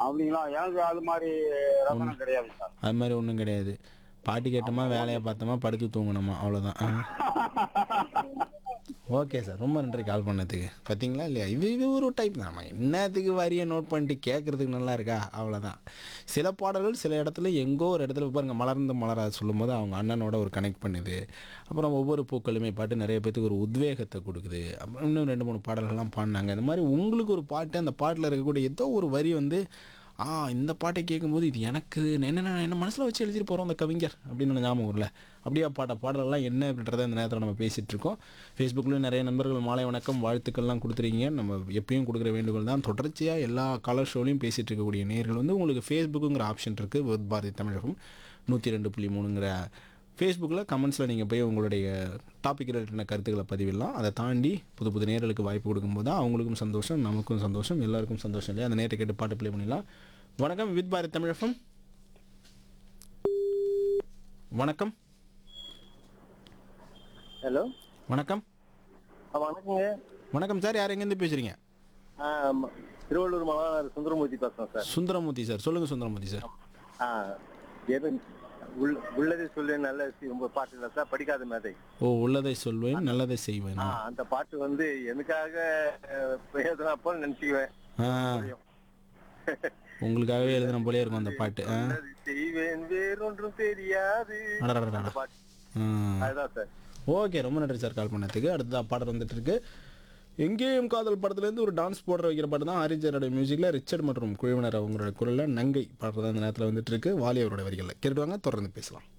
அப்படிங்களா எனக்கு அது மாதிரி ரசனம் கிடையாது சார் அது மாதிரி ஒன்றும் கிடையாது பாட்டு கேட்டோமா வேலையை பார்த்தோமா படுத்து தூங்கணுமா அவ்வளோதான் ஓகே சார் ரொம்ப நன்றி கால் பண்ணதுக்கு பார்த்தீங்களா இல்லையா இது இது ஒரு டைப் தான் நம்ம என்னத்துக்கு வரியை நோட் பண்ணிட்டு கேட்குறதுக்கு நல்லா இருக்கா அவ்வளோதான் சில பாடல்கள் சில இடத்துல எங்கோ ஒரு இடத்துல பாருங்க மலர்ந்து மலரா சொல்லும்போது அவங்க அண்ணனோட ஒரு கனெக்ட் பண்ணுது அப்புறம் ஒவ்வொரு பூக்களுமே பாட்டு நிறைய பேத்துக்கு ஒரு உத்வேகத்தை கொடுக்குது அப்புறம் இன்னும் ரெண்டு மூணு பாடல்கள்லாம் பாடினாங்க இந்த மாதிரி உங்களுக்கு ஒரு பாட்டு அந்த பாட்டில் இருக்கக்கூடிய ஏதோ ஒரு வரி வந்து ஆ இந்த பாட்டை கேட்கும்போது இது எனக்கு என்ன என்ன மனசில் வச்சு எழுதிட்டு போகிறோம் அந்த கவிஞர் அப்படின்னு எனக்கு ஞாபகம் இல்லை அப்படியே பாட்ட பாடலெல்லாம் என்ன அப்படின்றத இந்த நேரத்தில் நம்ம பேசிகிட்டு இருக்கோம் ஃபேஸ்புக்லேயும் நிறைய நண்பர்கள் மாலை வணக்கம் வாழ்த்துக்கள்லாம் கொடுத்துருக்கீங்க நம்ம எப்பயும் கொடுக்குற வேண்டுகோள் தான் தொடர்ச்சியாக எல்லா கலர் ஷோலையும் பேசிகிட்டு இருக்கக்கூடிய நேர்கள் வந்து உங்களுக்கு ஃபேஸ்புக்குங்கிற ஆப்ஷன் இருக்குது வித் பாரதி தமிழகம் நூற்றி ரெண்டு புள்ளி மூணுங்கிற ஃபேஸ்புக்கில் கமெண்ட்ஸில் நீங்கள் போய் உங்களுடைய டாபிக் ரிலேட்டடான கருத்துக்களை பதிவிடலாம் அதை தாண்டி புது புது நேர்களுக்கு வாய்ப்பு கொடுக்கும்போது தான் அவங்களுக்கும் சந்தோஷம் நமக்கும் சந்தோஷம் எல்லாருக்கும் சந்தோஷம் இல்லையா அந்த நேரத்தை கேட்டு பாட்டு ப்ளே பண்ணிடலாம் வணக்கம் வித் பாரத் தமிழகம் வணக்கம் ஹலோ வணக்கம் வணக்கங்க வணக்கம் சார் யார் எங்கேருந்து பேசுகிறீங்க ஆ, ம- திருவள்ளூர் மாநகர் சுந்தரமூர்த்தி பேசுறேன் சார் சுந்தரமூர்த்தி சார் சொல்லுங்கள் சுந்தரமூர்த்தி சார் ஆ எது உள்- உள்ளதை சொல்லு நல்ல சி- ரொம்ப பாட்டு இல்லை சார் படிக்காத மேதை ஓ உள்ளதை சொல்வேன் நல்லதை செய்வேன் ஆ, அந்த பாட்டு வந்து எனக்காக எழுதுனா போல நினைச்சுக்குவேன் ஆ உங்களுக்காகவே எழுதின போலே இருக்கும் அந்த பாட்டு ஆ உள்ளதை செய்வேன் வேறொன்றும் தெரியாது அடடடடா. அந்த பாட்டு ம். அதுதான் சார் ஓகே ரொம்ப நன்றி சார் கால் பண்ணதுக்கு அடுத்ததா பாடல் வந்துட்டு இருக்கு எங்கேயும் காதல் படத்துலேருந்து ஒரு டான்ஸ் போடுற வைக்கிற பாட்டு தான் ஹரிஜரோட மியூசிக்கில் ரிச்சர்ட் மற்றும் குழுவினர் அவங்களோட குரலில் நங்கை பாடுறது அந்த நேரத்தில் வந்துட்டு இருக்கு வாலி அவரோட வரிகளில் கேட்டுவாங்க தொடர்ந்து பேசலாம்